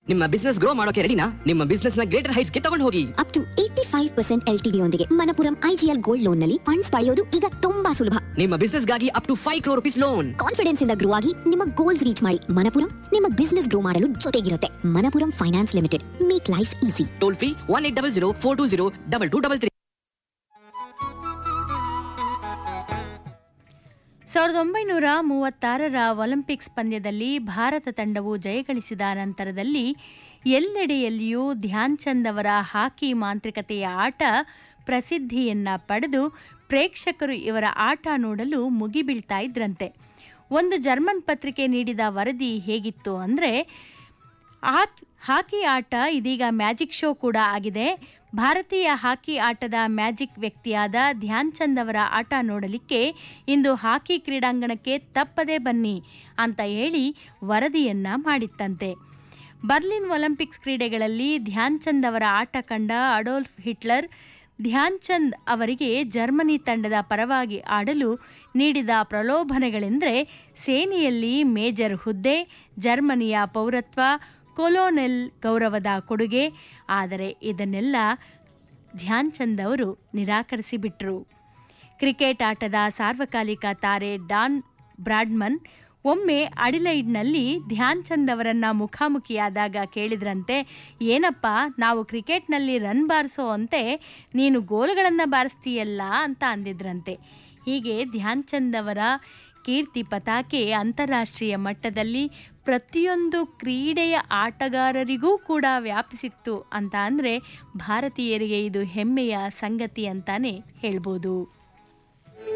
ನಿಮ್ಮ business grow ಮಾಡೋಕೆ ರೆಡಿನಾ ನಿಮ್ಮ ಬಿಸ್ನೆಸ್ ನ ಗ್ರೇಟರ್ ಹೈಟ್ಸ್ ಗೆ ತಗೊಂಡು ಹೋಗಿ up to eighty five percent ಎಲ್ ಟಿಡಿ ಯೊಂದಿಗೆ ಮನಪುರಂ ಐಜಿಎಲ್ ಗೋಲ್ಡ್ ಲೋನ್ ನಲ್ಲಿ ಫಂಡ್ಸ್ ಪಡೆಯೋದು ಈಗ ತುಂಬಾ ಸುಲಭ ನಿಮ್ಮ ಬಿಸ್ನೆಸ್ ಗಾಗಿ up to five crore rupees loan confidence ಇಂದ ಗ್ರೋ ಆಗಿ ನಿಮ್ಮ ಗೋಲ್ಸ್ ರೀಚ್ ಮಾಡಿ ಮನಪುರಂ ನಿಮ್ಮ ಬಿಸ್ನೆಸ್ ಗ್ರೋ ಮಾಡಲು ಜೊತೆಗಿರುತ್ತೆ Manappuram finance limited make life easy toll free one eight double zero four two zero double two double three ಸಾವಿರದ ಒಂಬೈನೂರ ಮೂವತ್ತಾರರ ಒಲಿಂಪಿಕ್ಸ್ ಪಂದ್ಯದಲ್ಲಿ ಭಾರತ ತಂಡವು ಜಯಗಳಿಸಿದ ನಂತರದಲ್ಲಿ ಎಲ್ಲೆಡೆಯಲ್ಲಿಯೂ ಧ್ಯಾನ್ ಚಂದ್ ಅವರ ಹಾಕಿ ಮಾಂತ್ರಿಕತೆಯ ಆಟ ಪ್ರಸಿದ್ಧಿಯನ್ನ ಪಡೆದು ಪ್ರೇಕ್ಷಕರು ಇವರ ಆಟ ನೋಡಲು ಮುಗಿಬೀಳ್ತಾ ಇದ್ರಂತೆ ಒಂದು ಜರ್ಮನ್ ಪತ್ರಿಕೆ ನೀಡಿದ ವರದಿ ಹೇಗಿತ್ತು ಅಂದರೆ ಹಾಕಿ ಆಟ ಇದೀಗ ಮ್ಯಾಜಿಕ್ ಶೋ ಕೂಡ ಆಗಿದೆ ಭಾರತೀಯ ಹಾಕಿ ಆಟದ ಮ್ಯಾಜಿಕ್ ವ್ಯಕ್ತಿಯಾದ ಧ್ಯಾನ್ ಚಂದ್ ಅವರ ಆಟ ನೋಡಲಿಕ್ಕೆ ಇಂದು ಹಾಕಿ ಕ್ರೀಡಾಂಗಣಕ್ಕೆ ತಪ್ಪದೇ ಬನ್ನಿ ಅಂತ ಹೇಳಿ ವರದಿಯನ್ನ ಮಾಡಿತ್ತಂತೆ ಬರ್ಲಿನ್ ಒಲಿಂಪಿಕ್ಸ್ ಕ್ರೀಡೆಗಳಲ್ಲಿ ಧ್ಯಾನ್ ಚಂದ್ ಅವರ ಆಟ ಕಂಡ ಅಡೋಲ್ಫ್ ಹಿಟ್ಲರ್ ಧ್ಯಾನ್ ಚಂದ್ ಅವರಿಗೆ ಜರ್ಮನಿ ತಂಡದ ಪರವಾಗಿ ಆಡಲು ನೀಡಿದ ಪ್ರಲೋಭನೆಗಳೆಂದರೆ ಸೇನೆಯಲ್ಲಿ ಮೇಜರ್ ಹುದ್ದೆ ಜರ್ಮನಿಯ ಪೌರತ್ವ ಕೊಲೋನೆಲ್ ಗೌರವದ ಕೊಡುಗೆ ಆದರೆ ಇದನ್ನೆಲ್ಲ ಧ್ಯಾನ್ ಚಂದ್ ಅವರು ನಿರಾಕರಿಸಿಬಿಟ್ರು ಕ್ರಿಕೆಟ್ ಆಟದ ಸಾರ್ವಕಾಲಿಕ ತಾರೆ ಡಾನ್ ಬ್ರಾಡ್ಮನ್ ಒಮ್ಮೆ ಅಡಿಲೈಡ್ನಲ್ಲಿ ಧ್ಯಾನ್ ಚಂದ್ ಅವರನ್ನ ಮುಖಾಮುಖಿಯಾದಾಗ ಕೇಳಿದ್ರಂತೆ ಏನಪ್ಪ ನಾವು ಕ್ರಿಕೆಟ್ನಲ್ಲಿ ರನ್ ಬಾರಿಸೋ ಅಂತೆ ನೀನು ಗೋಲುಗಳನ್ನು ಬಾರಿಸ್ತೀಯಲ್ಲ ಅಂತ ಅಂದಿದ್ರಂತೆ ಹೀಗೆ ಧ್ಯಾನ್ ಚಂದ್ ಅವರ ಕೀರ್ತಿ ಪತಾಕೆ ಅಂತಾರಾಷ್ಟ್ರೀಯ ಮಟ್ಟದಲ್ಲಿ ಪ್ರತಿಯೊಂದು ಕ್ರೀಡೆಯ ಆಟಗಾರರಿಗೂ ಕೂಡ ವ್ಯಾಪಿಸಿತ್ತು ಅಂತ ಅಂದರೆ ಭಾರತೀಯರಿಗೆ ಇದು ಹೆಮ್ಮೆಯ ಸಂಗತಿ ಅಂತಾನೆ ಹೇಳ್ಬೋದು